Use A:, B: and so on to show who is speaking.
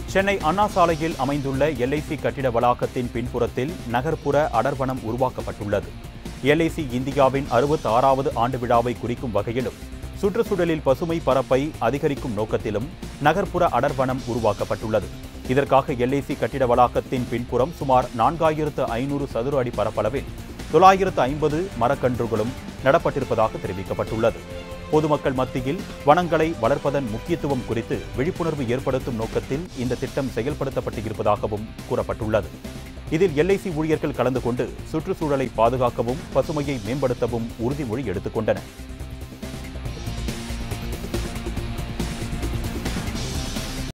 A: சென்னை அண்ணா சாலையில் அமைந்துள்ள எல்ஐசி கட்டிட வளாகத்தின் பின்புறத்தில் நகர்ப்புற அடர்வனம் உருவாக்கப்பட்டுள்ளது எல்ஐசி இந்தியாவின் அறுபத்தி ஆறாவது ஆண்டு விழாவை குறிக்கும் வகையிலும் சுற்றுச்சூழலில் பசுமை பரப்பை அதிகரிக்கும் நோக்கத்திலும் நகர்ப்புற அடர்வனம் உருவாக்கப்பட்டுள்ளது இதற்காக எல்ஐசி கட்டிட வளாகத்தின் பின்புறம் சுமார் நான்காயிரத்து ஐநூறு சதுர அடி பரப்பளவில் தொள்ளாயிரத்து ஐம்பது மரக்கன்றுகளும் நடப்பட்டிருப்பதாக தெரிவிக்கப்பட்டுள்ளது பொதுமக்கள் மத்தியில் வனங்களை வளர்ப்பதன் முக்கியத்துவம் குறித்து விழிப்புணர்வு ஏற்படுத்தும் நோக்கத்தில் இந்த திட்டம் செயல்படுத்தப்பட்டு இருப்பதாகவும் கூறப்பட்டுள்ளது இதில் எல்ஐசி ஊழியர்கள் கலந்து கொண்டு சுற்றுச்சூழலை பாதுகாக்கவும் பசுமையை மேம்படுத்தவும் உறுதிமொழி எடுத்துக்கொண்டனர்